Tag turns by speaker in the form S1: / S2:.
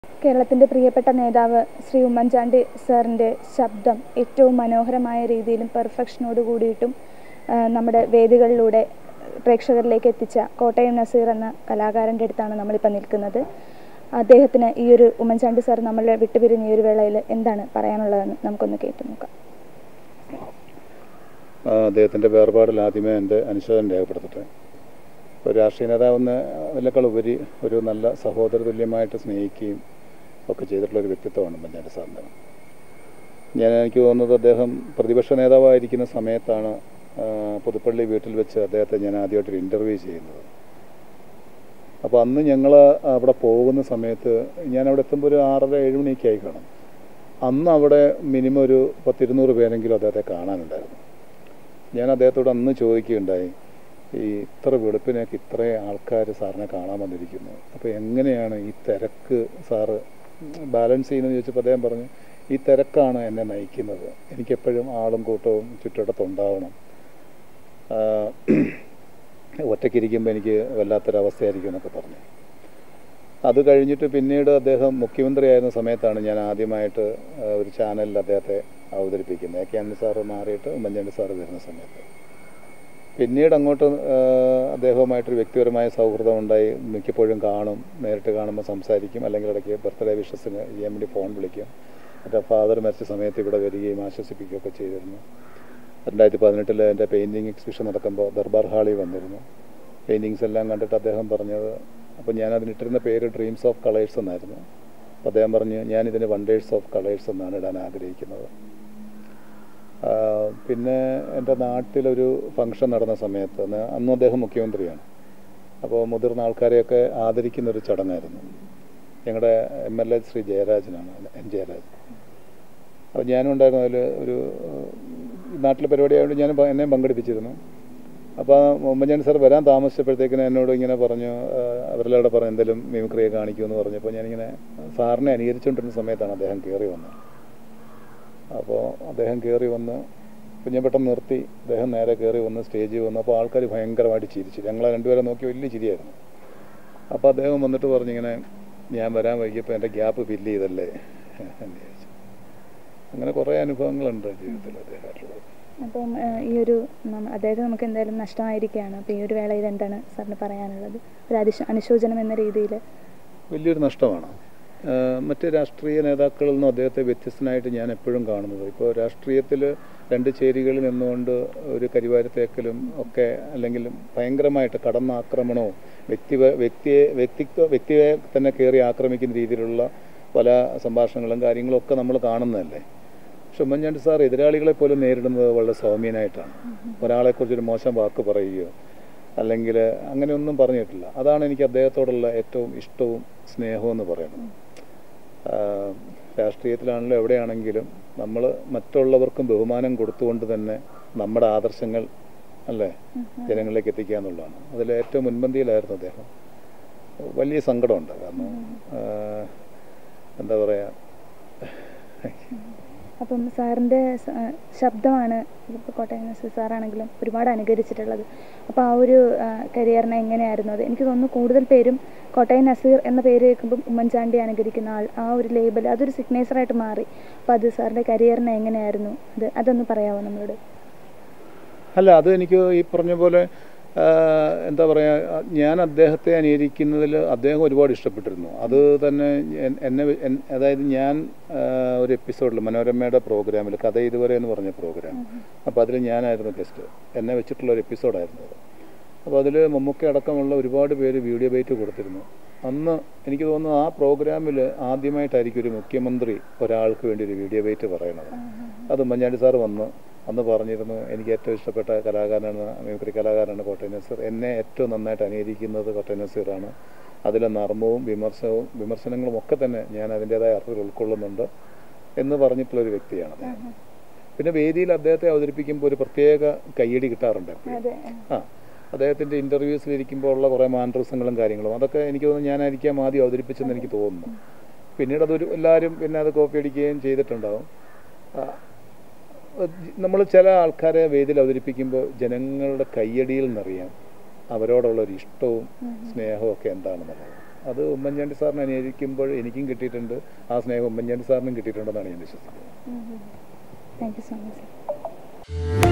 S1: കേരളത്തിൻ്റെ പ്രിയപ്പെട്ട നേതാവ് ശ്രീ ഉമ്മൻചാണ്ടി സാറിൻ്റെ ശബ്ദം ഏറ്റവും മനോഹരമായ രീതിയിലും പെർഫെക്ഷനോട് കൂടിയിട്ടും ആ, നമ്മുടെ വേദികളിലൂടെ പ്രേക്ഷകരിലേക്ക് എത്തിച്ച കോട്ടയം നസീർ എന്ന കലാകാരൻ്റെ അടുത്താണ് നമ്മളിപ്പോൾ നിൽക്കുന്നത് അദ്ദേഹത്തിന് ഈ ഒരു ഉമ്മൻചാണ്ടി സാർ നമ്മളെ വിട്ടുപിരിഞ്ഞ ഈ ഒരു വേളയിൽ എന്താണ് പറയാനുള്ളതെന്ന് നമുക്കൊന്ന് കേട്ടു നോക്കാം
S2: ആ, അദ്ദേഹത്തിൻ്റെ വേർപാടിൽ ആദ്യമേ എൻ്റെ അനുശോചനം രേഖപ്പെടുത്തട്ടെ ഒരു രാഷ്ട്രീയ നേതാവെന്ന് അതിനേക്കാൾ ഉപരി ഒരു നല്ല സഹോദര തുല്യമായിട്ട് സ്നേഹിക്കുകയും ഒക്കെ ചെയ്തിട്ടുള്ള ഒരു വ്യക്തിത്വമാണ് ഉമ്മൻചാണ്ടി സാറിൻ്റെ ഞാൻ എനിക്ക് തോന്നുന്നത് അദ്ദേഹം പ്രതിപക്ഷ നേതാവായിരിക്കുന്ന സമയത്താണ് ആ, പുതുപ്പള്ളി വീട്ടിൽ വെച്ച് അദ്ദേഹത്തെ ഞാൻ ആദ്യമായിട്ടൊരു ഇൻ്റർവ്യൂ ചെയ്യുന്നത് അപ്പോൾ അന്ന് ഞങ്ങൾ അവിടെ പോകുന്ന സമയത്ത് ഞാൻ അവിടെ എത്തുമ്പോൾ ഒരു ആറര ഏഴ് മണിയൊക്കെ ആയി കാണും അന്ന് അവിടെ മിനിമം ഒരു പത്തിരുന്നൂറ് പേരെങ്കിലും അദ്ദേഹത്തെ കാണാനുണ്ടായിരുന്നു ഞാൻ അദ്ദേഹത്തോട് അന്ന് ചോദിക്കുകയുണ്ടായി ഈ ഇത്ര വെളുപ്പിനൊക്കെ ഇത്രയും ആൾക്കാർ സാറിനെ കാണാൻ വന്നിരിക്കുന്നു അപ്പോൾ എങ്ങനെയാണ് ഈ തിരക്ക് സാറ് ബാലൻസ് ചെയ്യുന്നത് ചോദിച്ചപ്പോൾ അദ്ദേഹം പറഞ്ഞു ഈ തിരക്കാണ് എന്നെ നയിക്കുന്നത് എനിക്കെപ്പോഴും ആളും കൂട്ടവും ചുറ്റിടത്തുണ്ടാവണം ഒറ്റയ്ക്കിരിക്കുമ്പോൾ എനിക്ക് വല്ലാത്തൊരവസ്ഥയായിരിക്കും എന്നൊക്കെ പറഞ്ഞു അത് കഴിഞ്ഞിട്ട് പിന്നീട് അദ്ദേഹം മുഖ്യമന്ത്രിയായിരുന്ന സമയത്താണ് ഞാൻ ആദ്യമായിട്ട് ആ, ഒരു ചാനലിൽ അദ്ദേഹത്തെ അവതരിപ്പിക്കുന്നത് എ കെ ആന്റണി സാറ് മാറിയിട്ട് ഉമ്മൻചാണ്ടി സാറ് വരുന്ന സമയത്ത് പിന്നീട് അങ്ങോട്ട് ആ, അദ്ദേഹവുമായിട്ടൊരു വ്യക്തിപരമായ സൗഹൃദം ഉണ്ടായി മിക്കപ്പോഴും കാണും നേരിട്ട് കാണുമ്പോൾ സംസാരിക്കും അല്ലെങ്കിൽ ഇടയ്ക്ക് ബർത്ത്ഡേ വിഷസിന് ചെയ്യാൻ വേണ്ടി ഫോൺ വിളിക്കും എൻ്റെ ഫാദർ മരിച്ച സമയത്ത് ഇവിടെ വരികയും ആശ്വസിപ്പിക്കുകയൊക്കെ ചെയ്തിരുന്നു രണ്ടായിരത്തി പതിനെട്ടിൽ എൻ്റെ പെയിൻറ്റിങ് എക്സിബിഷൻ നടക്കുമ്പോൾ ദർബാർ ഹാളിൽ വന്നിരുന്നു പെയിൻറ്റിങ്സ് എല്ലാം കണ്ടിട്ട് അദ്ദേഹം പറഞ്ഞത് അപ്പോൾ ഞാൻ അതിനിട്ടിരുന്ന പേര് ഡ്രീംസ് ഓഫ് കളേഴ്സ് എന്നായിരുന്നു അപ്പോൾ അദ്ദേഹം പറഞ്ഞു ഞാനിതിന് വണ്ടേഴ്സ് ഓഫ് കളേഴ്സ് എന്നാണ് ഇടാൻ ആഗ്രഹിക്കുന്നത് ആ, പിന്നെ എൻ്റെ നാട്ടിലൊരു ഫംഗ്ഷൻ നടന്ന സമയത്ത് അന്ന് അന്നും അദ്ദേഹം മുഖ്യമന്ത്രിയാണ് അപ്പോൾ മുതിർന്ന ആൾക്കാരെയൊക്കെ ആദരിക്കുന്ന ഒരു ചടങ്ങായിരുന്നു ഞങ്ങളുടെ എം എൽ എ ശ്രീ ജയരാജനാണ് എൻ ജയരാജൻ അപ്പോൾ ഞാനും ഉണ്ടായിരുന്നു അതിൽ ഒരു ഏഹ്, നാട്ടിലെ പരിപാടിയായതുകൊണ്ട് ഞാൻ എന്നെയും പങ്കെടുപ്പിച്ചിരുന്നു അപ്പോൾ ഉമ്മൻചാണ്ടി സാർ വരാൻ താമസിച്ചപ്പോഴത്തേക്കിന് എന്നോട് ഇങ്ങനെ പറഞ്ഞു ഏഹ്, അവരെല്ലാം കൂടെ പറഞ്ഞു എന്തെങ്കിലും മിമിക്രിയെ കാണിക്കുമെന്ന് പറഞ്ഞപ്പോൾ ഞാനിങ്ങനെ സാറിനെ അനുകരിച്ചുകൊണ്ടിരുന്ന സമയത്താണ് അദ്ദേഹം കയറി വന്നത് അപ്പോൾ അദ്ദേഹം കയറി വന്ന് അപ്പോൾ ഞാൻ പെട്ടെന്ന് നിർത്തി അദ്ദേഹം നേരെ കയറി വന്ന് സ്റ്റേജിൽ വന്നു അപ്പോൾ ആൾക്കാർ ഭയങ്കരമായിട്ട് ചിരിച്ചു ഞങ്ങളെ രണ്ടുപേരെ നോക്കി വലിയ ചിരിയായിരുന്നു അപ്പോൾ അദ്ദേഹം വന്നിട്ട് പറഞ്ഞിങ്ങനെ ഞാൻ വരാൻ വൈകിയപ്പോൾ എൻ്റെ ഗ്യാപ്പ് ഫില്ല് ചെയ്തല്ലേ എന്ന് ചോദിച്ചു അങ്ങനെ കുറേ അനുഭവങ്ങളുണ്ട് ജീവിതത്തിൽ അദ്ദേഹമായിട്ടുള്ളത്
S1: അപ്പം ആ, ഈ ഒരു നമ്മ- അദ്ദേഹത്തെ നമുക്ക് എന്തായാലും നഷ്ടമായിരിക്കുകയാണ് അപ്പോൾ ഈ ഒരു വേളയിൽ എന്താണ് സാറിന് പറയാനുള്ളത് ഒരു അതിശ അനുശോചനം എന്ന രീതിയിൽ
S2: വലിയൊരു നഷ്ടമാണ് ആഹ് മറ്റ് രാഷ്ട്രീയ നേതാക്കളിൽ നിന്നും അദ്ദേഹത്തെ വ്യത്യസ്തനായിട്ട് ഞാൻ എപ്പോഴും കാണുന്നത് ഇപ്പോൾ രാഷ്ട്രീയത്തിൽ രണ്ട് ചേരികളിൽ നിന്നുകൊണ്ട് ഒരു കരിവാരത്തേക്കലും ഒക്കെ അല്ലെങ്കിൽ ഭയങ്കരമായിട്ട് കടന്നാക്രമണവും വ്യക്തി വ്യക്തിയെ വ്യക്തിത്വ വ്യക്തിയെ തന്നെ കയറി ആക്രമിക്കുന്ന രീതിയിലുള്ള പല സംഭാഷണങ്ങളും കാര്യങ്ങളും ഒക്കെ നമ്മൾ കാണുന്നതല്ലേ പക്ഷെ ഉമ്മൻചാണ്ടി സാർ എതിരാളികളെ പോലും നേരിടുന്നത് വളരെ സൗമ്യനായിട്ടാണ് ഒരാളെക്കുറിച്ചൊരു മോശം വാക്ക് പറയുകയോ അല്ലെങ്കിൽ അങ്ങനെയൊന്നും പറഞ്ഞിട്ടില്ല അതാണ് എനിക്ക് അദ്ദേഹത്തോടുള്ള ഏറ്റവും ഇഷ്ടവും സ്നേഹവും എന്ന് പറയുന്നത് ആഹ് രാഷ്ട്രീയത്തിലാണെങ്കിലും എവിടെയാണെങ്കിലും നമ്മൾ മറ്റുള്ളവർക്കും ബഹുമാനം കൊടുത്തുകൊണ്ട് തന്നെ നമ്മുടെ ആദർശങ്ങൾ അല്ലേ ജനങ്ങളിലേക്ക് എത്തിക്കുക എന്നുള്ളതാണ് അതിൽ ഏറ്റവും മുൻപന്തിയിലായിരുന്നു അദ്ദേഹം വലിയ സങ്കടമുണ്ട് കാരണം ആഹ് എന്താ പറയുക
S1: അപ്പം സാറിൻ്റെ സ- ആ, ശബ്ദമാണ് ഇപ്പോൾ കോട്ടയം നസീർ സാറാണെങ്കിലും ഒരുപാട് അനുകരിച്ചിട്ടുള്ളത് അപ്പോൾ ആ ഒരു ആ, കരിയറിനെ എങ്ങനെയായിരുന്നു അത് എനിക്ക് തോന്നുന്നു കൂടുതൽ പേരും കോട്ടയം നസീർ എന്ന പേര് കേൾക്കുമ്പം ഉമ്മൻചാണ്ടി അനുകരിക്കുന്ന ആൾ ആ ഒരു ലേബൽ അതൊരു സിഗ്നേച്ചറായിട്ട് മാറി അപ്പോൾ അത് സാറിൻ്റെ കരിയറിനെ എങ്ങനെയായിരുന്നു അത് അതൊന്ന് പറയാമോ നമ്മളോട്
S2: അല്ല അത് എനിക്ക് ഈ പറഞ്ഞ പോലെ ആ, എന്താ പറയുക ഞാൻ അദ്ദേഹത്തെ അനുകരിക്കുന്നതിൽ അദ്ദേഹം ഒരുപാട് ഇഷ്ടപ്പെട്ടിരുന്നു അത് തന്നെ എൻ- എന്നെ വെ- എൻ- അതായത് ഞാൻ ആ, ഒരു എപ്പിസോഡിൽ മനോരമയുടെ പ്രോഗ്രാമിൽ കഥ ഇതുവരെ എന്ന് പറഞ്ഞ പ്രോഗ്രാം അപ്പോൾ അതിൽ ഞാനായിരുന്നു ഗസ്റ്റ് എന്നെ വെച്ചിട്ടുള്ള ഒരു എപ്പിസോഡായിരുന്നു അത് അപ്പോൾ അതിൽ മമ്മൂക്ക അടക്കമുള്ള ഒരുപാട് പേര് വീഡിയോ ബൈറ്റ് കൊടുത്തിരുന്നു അന്ന് എനിക്ക് തോന്നുന്നു ആ പ്രോഗ്രാമിൽ ആദ്യമായിട്ടായിരിക്കും ഒരു മുഖ്യമന്ത്രി ഒരാൾക്ക് വേണ്ടി ഒരു വീഡിയോ ബൈറ്റ് പറയണത് അത് ഉമ്മൻചാണ്ടി സാർ വന്ന് അന്ന് പറഞ്ഞിരുന്നു എനിക്ക് ഏറ്റവും ഇഷ്ടപ്പെട്ട കലാകാരനാണ് മിമിക്രി കലാകാരനാണ് കോട്ടയം നസീർ എന്നെ ഏറ്റവും നന്നായിട്ട് അനുകരിക്കുന്നത് കോട്ടയം നസീറാണ് അതിലെ നർമ്മവും വിമർശനവും വിമർശനങ്ങളും ഒക്കെ തന്നെ ഞാൻ അതിൻ്റെതായ അർത്ഥത്തിൽ ഉൾക്കൊള്ളുന്നുണ്ട് എന്ന് പറഞ്ഞിട്ടുള്ള ഒരു വ്യക്തിയാണ് അദ്ദേഹം പിന്നെ വേദിയിൽ അദ്ദേഹത്തെ അവതരിപ്പിക്കുമ്പോൾ ഒരു പ്രത്യേക കയ്യടി കിട്ടാറുണ്ട് എപ്പോഴും
S1: അതെ
S2: ആ അദ്ദേഹത്തിൻ്റെ ഇൻ്റർവ്യൂസിലിരിക്കുമ്പോൾ ഉള്ള കുറേ മാൻഡ്രസങ്ങളും കാര്യങ്ങളും അതൊക്കെ എനിക്ക് തോന്നുന്നു ഞാനായിരിക്കാം ആദ്യം അവതരിപ്പിച്ചെന്ന് എനിക്ക് തോന്നുന്നു പിന്നീട് അതൊരു എല്ലാവരും പിന്നെ അത് കോപ്പി അടിക്കുകയും ചെയ്തിട്ടുണ്ടാവും നമ്മൾ ചില ആൾക്കാരെ വേദിയിൽ അവതരിപ്പിക്കുമ്പോൾ ജനങ്ങളുടെ കയ്യടിയിൽ നിന്നറിയാം അവരോടുള്ള ഒരു ഇഷ്ടവും സ്നേഹവും ഒക്കെ എന്താണെന്നുള്ളത് അത് ഉമ്മൻചാണ്ടി സാറിനെ അനുകരിക്കുമ്പോൾ എനിക്കും കിട്ടിയിട്ടുണ്ട് ആ സ്നേഹം ഉമ്മൻചാണ്ടി സാറിനും കിട്ടിയിട്ടുണ്ടെന്നാണ് ഞാൻ വിശ്വസിക്കുന്നത്
S1: താങ്ക് യു സോ മച്ച്